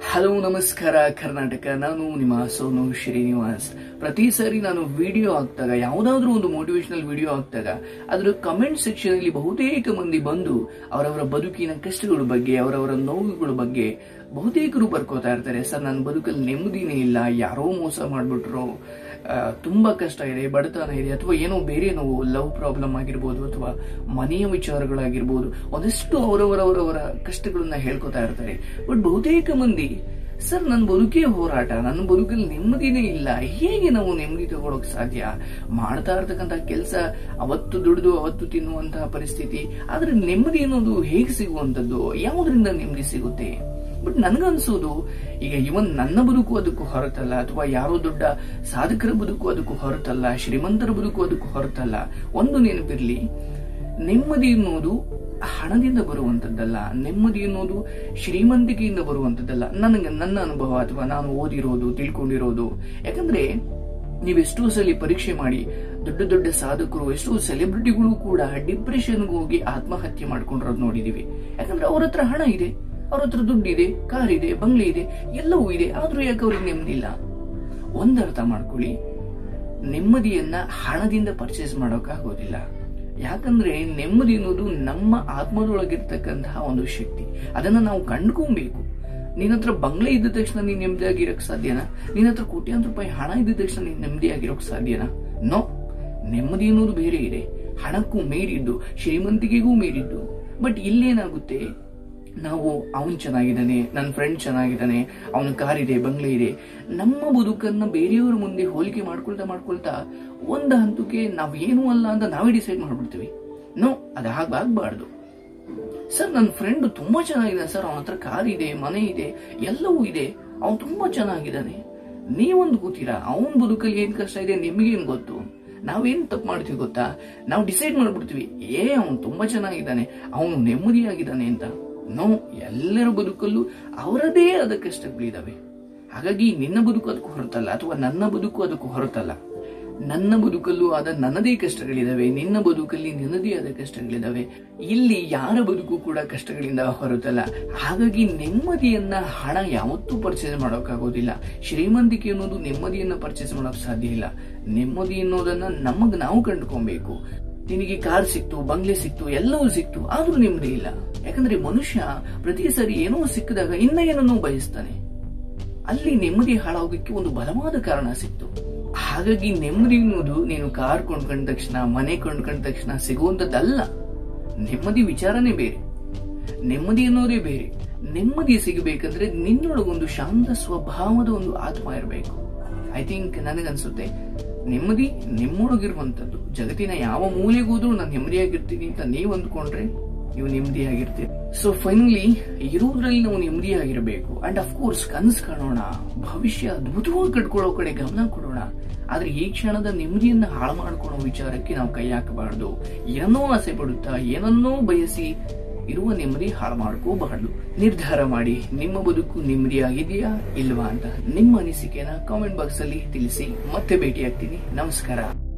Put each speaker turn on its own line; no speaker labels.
hello ನಮಸ್ಕಾರ ಕರ್ನಾಟಕ ನಾನು ನಿಮ್ಮ ಸೋನು ಶ್ರೀನಿವಾಸ್ ಪ್ರತಿ ಸಾರಿ ನಾನು ವಿಡಿಯೋ ಹಾಕ್ದಾಗ ಯಾವುದಾದ್ರೂ ಒಂದು ಮೋಟಿವೇಶನಲ್ ವಿಡಿಯೋ ಹಾಕ್ದಾಗ ಅದರ ಕಮೆಂಟ್ ಸೆಕ್ಷನ್ ಅಲ್ಲಿ ಬಹುತೇಕ ಮಂದಿ ಬಂದು ಅವರವರ ಬದುಕಿನ ಕಷ್ಟಗಳ ಬಗ್ಗೆ ಅವರವರ ನೋವುಗಳ ಬಗ್ಗೆ ಬಹುತೇಕರು ಬರ್ಕೋತಾ ಇರ್ತಾರೆ ಸರ್ ನನ್ನ ಬದುಕಲ್ಲಿ ನೆಮ್ಮದಿನೇ ಇಲ್ಲ ಯಾರೋ ಮೋಸ ಮಾಡ್ಬಿಟ್ರು ಆ, ತುಂಬಾ ಕಷ್ಟ ಇದೆ ಬಡತನ ಇದೆ ಅಥವಾ ಏನೋ ಬೇರೆ ನೋವು ಲವ್ ಪ್ರಾಬ್ಲಮ್ ಆಗಿರ್ಬೋದು ಅಥವಾ ಮನೆಯ ವಿಚಾರಗಳಾಗಿರ್ಬೋದು ಒಂದಷ್ಟು ಅವರವರವರವರ ಕಷ್ಟಗಳನ್ನ ಹೇಳ್ಕೊತಾ ಇರ್ತಾರೆ ಬಟ್ ಬಹುತೇಕ ಮಂದಿ ಸರ್ ನನ್ನ ಬದುಕೇ ಹೋರಾಟ ನನ್ನ ಬದುಕಲ್ಲಿ ನೆಮ್ಮದಿನೇ ಇಲ್ಲ ಹೇಗೆ ನಾವು ನೆಮ್ಮದಿ ತಗೊಳಕ್ ಸಾಧ್ಯ ಮಾಡ್ತಾ ಇರ್ತಕ್ಕಂಥ ಕೆಲಸ ಅವತ್ತು ದುಡಿದು ಅವತ್ತು ತಿನ್ನುವಂತಹ ಪರಿಸ್ಥಿತಿ ಆದ್ರೆ ನೆಮ್ಮದಿ ಅನ್ನೋದು ಹೇಗೆ ಸಿಗುವಂತದ್ದು ಯಾವುದರಿಂದ ನೆಮ್ಮದಿ ಸಿಗುತ್ತೆ ಬಟ್ ನನ್ಗನ್ಸೋದು ಈಗ ಇವನ್ ನನ್ನ ಬದುಕು ಅದಕ್ಕೂ ಹೊರತಲ್ಲ ಅಥವಾ ಯಾರೋ ದೊಡ್ಡ ಸಾಧಕರ ಬದುಕು ಅದಕ್ಕೂ ಹೊರತಲ್ಲ ಶ್ರೀಮಂತರ ಬದುಕು ಅದಕ್ಕೂ ಹೊರತಲ್ಲ ಒಂದು ನೆನಪಿರ್ಲಿ ನೆಮ್ಮದಿ ಅನ್ನೋದು ಹಣದಿಂದ ಬರುವಂತದ್ದಲ್ಲ ನೆಮ್ಮದಿ ಅನ್ನೋದು ಶ್ರೀಮಂತಿಕೆಯಿಂದ ಬರುವಂತದ್ದಲ್ಲ ನನಗೆ ನನ್ನ ಅನುಭವ ಅಥವಾ ನಾನು ಓದಿರೋದು ತಿಳ್ಕೊಂಡಿರೋದು ಯಾಕಂದ್ರೆ ನೀವೆಷ್ಟೋ ಸಲ ಪರೀಕ್ಷೆ ಮಾಡಿ ದೊಡ್ಡ ದೊಡ್ಡ ಸಾಧಕರು ಎಷ್ಟೋ ಸೆಲೆಬ್ರಿಟಿಗಳು ಕೂಡ ಡಿಪ್ರೆಷನ್ಗೆ ಹೋಗಿ ಆತ್ಮಹತ್ಯೆ ಮಾಡ್ಕೊಂಡಿರೋದು ನೋಡಿದೀವಿ ಯಾಕಂದ್ರೆ ಅವ್ರ ಹತ್ರ ಹಣ ಇದೆ ಅವ್ರ ಹತ್ರ ದುಡ್ಡಿದೆ ಕಾರ್ ಇದೆ ಬಂಗ್ಲೆ ಇದೆ ಎಲ್ಲವೂ ಇದೆ ಆದ್ರೂ ಯಾಕೆ ಅವ್ರಿಗೆ ನೆಮ್ಮದಿ ಇಲ್ಲ ಒಂದರ್ಥ ಮಾಡ್ಕೊಳ್ಳಿ ನೆಮ್ಮದಿಯನ್ನ ಹಣದಿಂದ ಪರ್ಚೇಸ್ ಮಾಡೋಕ್ಕಾಗೋದಿಲ್ಲ ಯಾಕಂದ್ರೆ ನೆಮ್ಮದಿ ಅನ್ನೋದು ನಮ್ಮ ಆತ್ಮದೊಳಗಿರ್ತಕ್ಕಂತಹ ಒಂದು ಶಕ್ತಿ ಅದನ್ನ ನಾವು ಕಂಡ್ಕೊಬೇಕು ನಿನ್ನ ಹತ್ರ ಬಂಗ್ಲೆ ಇದ್ದ ತಕ್ಷಣ ನೀನ್ ನೆಮ್ಮದಿಯಾಗಿರಕ್ ಸಾಧ್ಯನಾ ನಿನ್ನ ಹತ್ರ ಕೋಟ್ಯಾಂತರ ರೂಪಾಯಿ ಹಣ ಇದ್ದ ತಕ್ಷಣ ನೀನ್ ನೆಮ್ಮದಿಯಾಗಿರೋಕ್ ಸಾಧ್ಯನಾ ನೋ ನೆಮ್ಮದಿ ಅನ್ನೋದು ಬೇರೆ ಇದೆ ಹಣಕ್ಕೂ ಮೀರಿದ್ದು ಶ್ರೀಮಂತಿಕೆಗೂ ಮೀರಿದ್ದು ಬಟ್ ಇಲ್ಲೇನಾಗುತ್ತೆ ನಾವು ಅವನ್ ಚೆನ್ನಾಗಿದ್ದಾನೆ ನನ್ನ ಫ್ರೆಂಡ್ ಚೆನ್ನಾಗಿದ್ದಾನೆ ಅವನ ಕಾರ್ ಇದೆ ಬಂಗ್ಲೆ ಇದೆ ನಮ್ಮ ಬದುಕನ್ನ ಬೇರೆಯವರ ಮುಂದೆ ಹೋಲಿಕೆ ಮಾಡ್ಕೊಳ್ತಾ ಮಾಡ್ಕೊಳ್ತಾ ಒಂದು ಹಂತಕ್ಕೆ ನಾವ್ ಏನೂ ಅಲ್ಲ ಅಂತ ನಾವೇ ಡಿಸೈಡ್ ಮಾಡ್ಬಿಡ್ತೀವಿ ನೋ ಅದು ಹಾಗಾಗ್ಬಾರ್ದು ಸರ್ ನನ್ನ ಫ್ರೆಂಡ್ ತುಂಬಾ ಚೆನ್ನಾಗಿದೆ ಸರ್ ಅವನ ಹತ್ರ ಕಾರ್ ಇದೆ ಮನೆ ಇದೆ ಎಲ್ಲವೂ ಇದೆ ಅವನು ತುಂಬಾ ಚೆನ್ನಾಗಿದ್ದಾನೆ ನೀವೊಂದು ಕೂತೀರಾ ಅವನ ಬದುಕಲ್ಲಿ ಏನ್ ಕಷ್ಟ ಇದೆ ನಿಮಗೇನ್ ಗೊತ್ತು ನಾವೇನ್ ತಪ್ಪು ಮಾಡ್ತೀವಿ ಗೊತ್ತಾ ನಾವು ಡಿಸೈಡ್ ಮಾಡ್ಬಿಡ್ತೀವಿ ಏ ಅವನು ತುಂಬಾ ಚೆನ್ನಾಗಿದ್ದಾನೆ ಅವನು ನೆಮ್ಮದಿಯಾಗಿದ್ದಾನೆ ಅಂತ ನೋ ಎಲ್ಲರ ಬದುಕಲ್ಲೂ ಅವರದೇ ಆದ ಕಷ್ಟಗಳಿದಾವೆ ಹಾಗಾಗಿ ನಿನ್ನ ಬದುಕು ಅದಕ್ಕೂ ಹೊರತಲ್ಲ ಅಥವಾ ನನ್ನ ಬದುಕು ಅದಕ್ಕೂ ಹೊರತಲ್ಲ ನನ್ನ ಬದುಕಲ್ಲೂ ಆದ ನನ್ನದೇ ಕಷ್ಟಗಳಿದಾವೆ ನಿನ್ನ ಬದುಕಲ್ಲಿ ನಿನ್ನದೇ ಆದ ಕಷ್ಟಗಳಿದಾವೆ ಇಲ್ಲಿ ಯಾರ ಬದುಕು ಕೂಡ ಕಷ್ಟಗಳಿಂದ ಹೊರತಲ್ಲ ಹಾಗಾಗಿ ನೆಮ್ಮದಿಯನ್ನ ಹಣ ಯಾವತ್ತೂ ಪರ್ಚೇಸ್ ಮಾಡೋಕ್ಕಾಗೋದಿಲ್ಲ ಶ್ರೀಮಂತಿಕೆ ಅನ್ನೋದು ನೆಮ್ಮದಿಯನ್ನ ಪರ್ಚೇಸ್ ಮಾಡೋಕ್ ಸಾಧ್ಯ ಇಲ್ಲ ನೆಮ್ಮದಿ ಅನ್ನೋದನ್ನ ನಮಗ್ ನಾವು ಕಂಡುಕೊಬೇಕು ನಿನಗೆ ಕಾರ್ ಸಿಕ್ತು ಬಂಗ್ಲೆ ಸಿಕ್ತು ಎಲ್ಲವೂ ಸಿಕ್ತು ಆದ್ರೂ ನೆಮ್ಮದಿ ಇಲ್ಲ ಯಾಕಂದ್ರೆ ಮನುಷ್ಯ ಪ್ರತಿ ಸರಿ ಏನೋ ಸಿಕ್ಕಿದಾಗ ಇನ್ನ ಏನನ್ನೋ ಬಯಸ್ತಾನೆ ಅಲ್ಲಿ ನೆಮ್ಮದಿ ಹಾಳಾಗೋದಕ್ಕೆ ಒಂದು ಬಲವಾದ ಕಾರಣ ಸಿಕ್ತು ಹಾಗಾಗಿ ನೆಮ್ಮದಿ ಅನ್ನೋದು ನೀನು ಕಾರ್ ಕೊಂಡ್ಕೊಂಡ ತಕ್ಷಣ ಮನೆ ಕೊಂಡ್ಕೊಂಡ ತಕ್ಷಣ ಸಿಗುವಂತದ್ದಲ್ಲ ನೆಮ್ಮದಿ ವಿಚಾರನೇ ಬೇರೆ ನೆಮ್ಮದಿ ಅನ್ನೋದೇ ಬೇರೆ ನೆಮ್ಮದಿ ಸಿಗಬೇಕಂದ್ರೆ ನಿನ್ನೊಳಗೊಂದು ಶಾಂತ ಸ್ವಭಾವದ ಒಂದು ಆತ್ಮ ಇರಬೇಕು ಐ ಥಿಂಕ್ ನನಗನ್ಸುತ್ತೆ ನೆಮ್ಮದಿ ನಿಮ್ಮೊಳಗಿರುವಂತದ್ದು ಜಗತ್ತಿನ ಯಾವ ಮೂಲೆಗೆ ಹೋದ್ರೂ ನಾನು ನೆಮ್ಮದಿಯಾಗಿರ್ತೀನಿ ಅಂತ ನೀವು ಅಂದ್ಕೊಂಡ್ರೆ ನೀವು ನೆಮ್ಮದಿಯಾಗಿರ್ತೀರಿ ಸೊ ಫೈನಲಿ ಇರುವುದರಲ್ಲಿ ನಾವು ನೆಮ್ಮದಿಯಾಗಿರಬೇಕು ಅಂಡ್ ಅಫ್ ಕೋರ್ಸ್ ಕನಸು ಕಾಣೋಣ ಭವಿಷ್ಯ ಅದ್ಭುತವಾಗಿ ಕಟ್ಕೊಳ್ಳೋ ಕಡೆ ಗಮನ ಕೊಡೋಣ ಆದ್ರೆ ಈ ಕ್ಷಣದ ನೆಮ್ಮದಿಯನ್ನ ಹಾಳು ಮಾಡ್ಕೊಳ್ಳೋ ವಿಚಾರಕ್ಕೆ ನಾವು ಕೈ ಹಾಕಬಾರ್ದು ಏನನ್ನೋ ಆಸೆ ಪಡುತ್ತಾ ಏನನ್ನೋ ಬಯಸಿ ಇರುವ ನೆಮ್ಮದಿ ಹಾಳು ಮಾಡ್ಕೋಬಾರ್ದು ನಿರ್ಧಾರ ಮಾಡಿ ನಿಮ್ಮ ಬದುಕು ನೆಮ್ಮದಿಯಾಗಿದೆಯಾ ಇಲ್ವಾ ಅಂತ ನಿಮ್ಮ ಅನಿಸಿಕೆನ ಕಾಮೆಂಟ್ ಬಾಕ್ಸ್ ಅಲ್ಲಿ ತಿಳಿಸಿ ಮತ್ತೆ ಭೇಟಿಯಾಗ್ತೀನಿ ನಮಸ್ಕಾರ